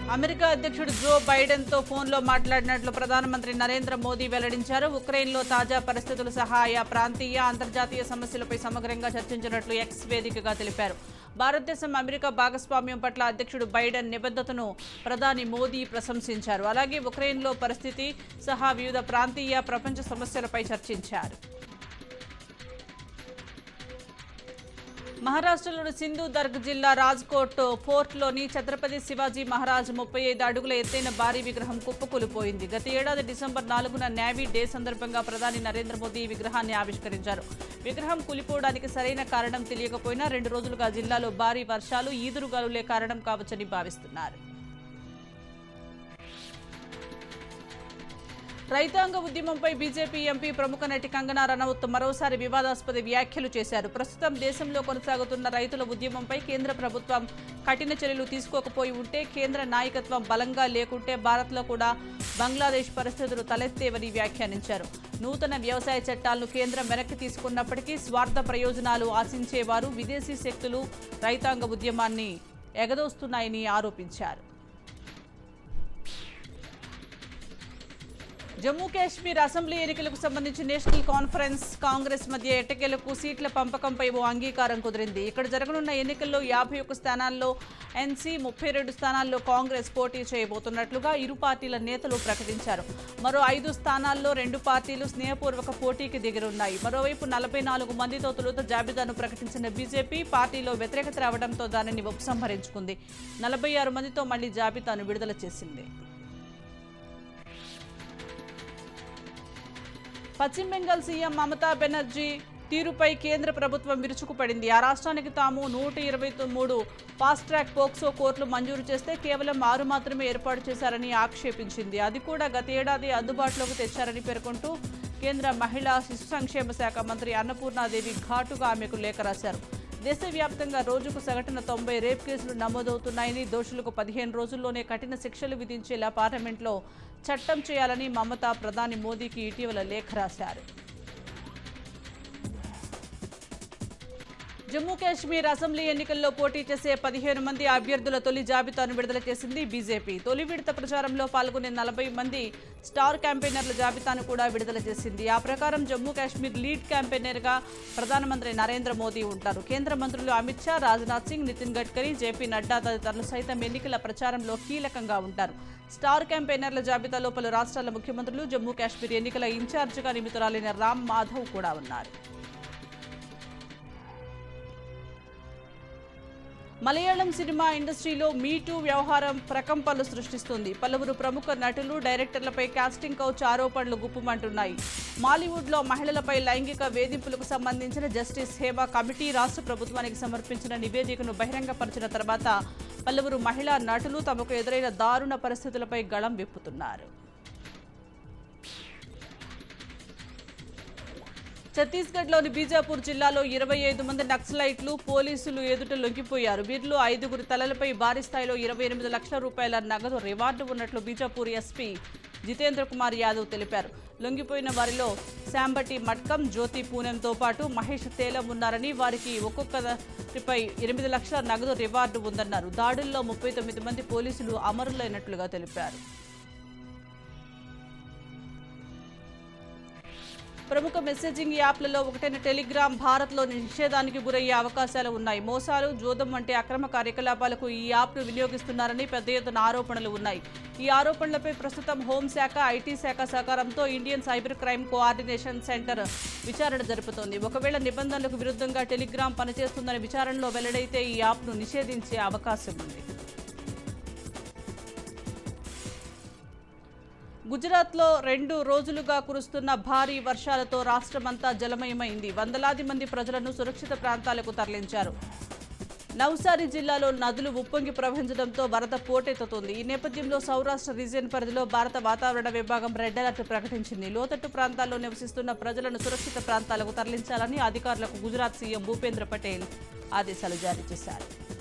America అధ్యక్షుడు Joe Biden తో ఫోన్లో మాట్లాడినట్లు ప్రధానమంత్రి నరేంద్ర మోదీ వెల్లడించారు ఉక్రెయిన్లో తాజా పరిస్థితులు సహా ఆయా ప్రాంతీయ అంతర్జాతీయ సమస్యలపై సమగ్రంగా చర్చించినట్లు ఎక్స్ వేదికగా తెలిపారు భారతదేశం అమెరికా భాగస్వామ్యం పట్ల అధ్యక్షుడు బైడెన్ నిబద్ధతను ప్రధాని మోదీ ప్రశంసించారు అలాగే ఉక్రెయిన్లో పరిస్థితి సహా వివిధ ప్రాంతీయ ప్రపంచ సమస్యలపై చర్చించారు మహారాష్ట్రలోని సింధు దర్గ్ జిల్లా రాజ్కోట్ ఫోర్ట్లోని ఛత్రపతి శివాజీ మహారాజ్ ముప్పై ఐదు అడుగుల ఎత్తైన భారీ విగ్రహం కుప్పకూలిపోయింది గత ఏడాది డిసెంబర్ నాలుగున నేవీ డే సందర్భంగా ప్రధాని నరేంద్ర మోదీ ఈ విగ్రహాన్ని ఆవిష్కరించారు విగ్రహం కూలిపోవడానికి సరైన కారణం తెలియకపోయినా రెండు రోజులుగా జిల్లాలో భారీ వర్షాలు ఈదురుగాలులే కారణం కావచ్చని భావిస్తున్నారు రైతాంగ ఉద్యమంపై బీజేపీ ఎంపీ ప్రముఖ నటి కంగనా రనౌత్ మరోసారి వివాదాస్పద వ్యాఖ్యలు చేశారు ప్రస్తుతం దేశంలో కొనసాగుతున్న రైతుల ఉద్యమంపై కేంద్ర ప్రభుత్వం కఠిన చర్యలు తీసుకోకపోయి ఉంటే కేంద్ర నాయకత్వం బలంగా లేకుంటే భారత్లో కూడా బంగ్లాదేశ్ పరిస్థితులు తలెత్తేవని వ్యాఖ్యానించారు నూతన వ్యవసాయ చట్టాలను కేంద్రం వెనక్కి తీసుకున్నప్పటికీ స్వార్థ ప్రయోజనాలు ఆశించేవారు విదేశీ శక్తులు రైతాంగ ఉద్యమాన్ని ఎగదోస్తున్నాయని ఆరోపించారు జమ్మూ కాశ్మీర్ అసెంబ్లీ ఎన్నికలకు సంబంధించి నేషనల్ కాన్ఫరెన్స్ కాంగ్రెస్ మధ్య ఎట్టకేలకు సీట్ల పంపకంపై ఓ అంగీకారం కుదిరింది ఇక్కడ జరగనున్న ఎన్నికల్లో యాభై ఒక్క స్థానాల్లో ఎన్సీ ముప్పై రెండు స్థానాల్లో కాంగ్రెస్ పోటీ చేయబోతున్నట్లుగా ఇరు పార్టీల నేతలు ప్రకటించారు మరో ఐదు స్థానాల్లో రెండు పార్టీలు స్నేహపూర్వక పోటీకి దిగనున్నాయి మరోవైపు నలభై నాలుగు మందితో తొలుత జాబితాను ప్రకటించిన బీజేపీ పార్టీలో వ్యతిరేకత రావడంతో దానిని ఉపసంహరించుకుంది నలభై ఆరు మందితో మళ్లీ జాబితాను విడుదల చేసింది పశ్చిమ బెంగాల్ సీఎం మమతా బెనర్జీ తీరుపై కేంద్ర ప్రభుత్వం విరుచుకుపడింది ఆ రాష్ట్రానికి తాము నూట ఇరవై మూడు ఫాస్ట్ ట్రాక్ పోక్సో కోర్టులు మంజూరు చేస్తే కేవలం ఆరు మాత్రమే ఏర్పాటు చేశారని ఆక్షేపించింది అది కూడా గత ఏడాది అందుబాటులోకి తెచ్చారని పేర్కొంటూ కేంద్ర మహిళా శిశు సంక్షేమ శాఖ మంత్రి అన్నపూర్ణాదేవి ఘాటుగా ఆమెకు లేఖ రాశారు దేశవ్యాప్తంగా రోజుకు సగటున తొంభై రేప్ కేసులు నమోదవుతున్నాయని దోషులకు పదిహేను రోజుల్లోనే కఠిన శిక్షలు విధించేలా పార్లమెంట్లో చట్టం చేయాలని మమత ప్రధాని మోదీకి ఇటీవల లేఖ రాశారు జమ్మూ కాశ్మీర్ అసెంబ్లీ ఎన్నికల్లో పోటీ చేసే పదిహేను మంది అభ్యర్థుల తొలి జాబితాను విడుదల చేసింది బీజేపీ తొలి విడత ప్రచారంలో పాల్గొనే నలభై మంది స్టార్ క్యాంపెయినర్ల జాబితాను కూడా విడుదల చేసింది ఆ ప్రకారం జమ్మూ కాశ్మీర్ లీడ్ క్యాంపెయినర్గా ప్రధానమంత్రి నరేంద్ర మోదీ ఉంటారు కేంద్ర మంత్రులు అమిత్ షా రాజ్నాథ్ సింగ్ నితిన్ గడ్కరీ జేపీ నడ్డా తదితరులు సైతం ఎన్నికల ప్రచారంలో కీలకంగా ఉంటారు స్టార్ క్యాంపెయినర్ల జాబితాలో పలు రాష్ట్రాల ముఖ్యమంత్రులు జమ్మూ కాశ్మీర్ ఎన్నికల ఇన్ఛార్జిగా నియమితురాలైన రామ్ మాధవ్ కూడా ఉన్నారు మలయాళం సినిమా ఇండస్ట్రీలో మీటూ వ్యవహారం ప్రకంపనలు సృష్టిస్తుంది పలువురు ప్రముఖ నటులు డైరెక్టర్లపై కాస్టింగ్ కౌచ్ ఆరోపణలు గుప్పుమంటున్నాయి మాలీవుడ్లో మహిళలపై లైంగిక వేధింపులకు సంబంధించిన జస్టిస్ హేమ కమిటీ రాష్ట్ర ప్రభుత్వానికి సమర్పించిన నివేదికను బహిరంగపరిచిన తర్వాత పలువురు మహిళా నటులు తమకు ఎదురైన దారుణ పరిస్థితులపై గళం విప్పుతున్నారు ఛత్తీస్గఢ్లోని బీజాపూర్ జిల్లాలో ఇరవై ఐదు మంది నక్సలైట్లు పోలీసులు ఎదుట లొంగిపోయారు వీరిలో ఐదుగురు తలలపై భారీ స్థాయిలో ఇరవై ఎనిమిది లక్షల రూపాయల నగదు రివార్డు ఉన్నట్లు బీజాపూర్ ఎస్పీ జితేంద్ర కుమార్ యాదవ్ తెలిపారు లొంగిపోయిన వారిలో శాంబటి మట్కం జ్యోతి పూనెంతో పాటు మహేష్ తేలం ఉన్నారని వారికి ఒక్కొక్కరిపై ఎనిమిది లక్షల నగదు రివార్డు ఉందన్నారు దాడుల్లో ముప్పై తొమ్మిది మంది పోలీసులు అమరులైనట్లుగా తెలిపారు ప్రముఖ మెసేజింగ్ యాప్లలో ఒకటైన టెలిగ్రామ్ భారత్లో నిషేధానికి గురయ్యే అవకాశాలు ఉన్నాయి మోసాలు జోదం వంటి అక్రమ కార్యకలాపాలకు ఈ యాప్ను వినియోగిస్తున్నారని పెద్ద ఎత్తున ఆరోపణలు ఉన్నాయి ఈ ఆరోపణలపై ప్రస్తుతం హోంశాఖ ఐటీ శాఖ సహకారంతో Indian cyber crime coordination centre విచారణ జరుపుతోంది ఒకవేళ నిబంధనలకు విరుద్ధంగా టెలిగ్రామ్ పనిచేస్తుందని విచారణలో వెల్లడైతే ఈ యాప్ను నిషేధించే అవకాశం ఉంది గుజరాత్లో రెండు రోజులుగా కురుస్తున్న భారీ వర్షాలతో రాష్ట్రమంతా జలమయమైంది వందలాది మంది ప్రజలను సురక్షిత ప్రాంతాలకు తరలించారు నవ్సారి జిల్లాలో నదులు ఉప్పొంగి ప్రవహించడంతో వరద పోటెత్తుతోంది ఈ నేపథ్యంలో సౌరాష్ట్ర రీజియన్ పరిధిలో భారత వాతావరణ విభాగం రెడ్ అలర్ట్ ప్రకటించింది లోతట్టు ప్రాంతాల్లో నివసిస్తున్న ప్రజలను సురక్షిత ప్రాంతాలకు తరలించాలని అధికారులకు గుజరాత్ సీఎం భూపేంద్ర పటేల్ ఆదేశాలు జారీ చేశారు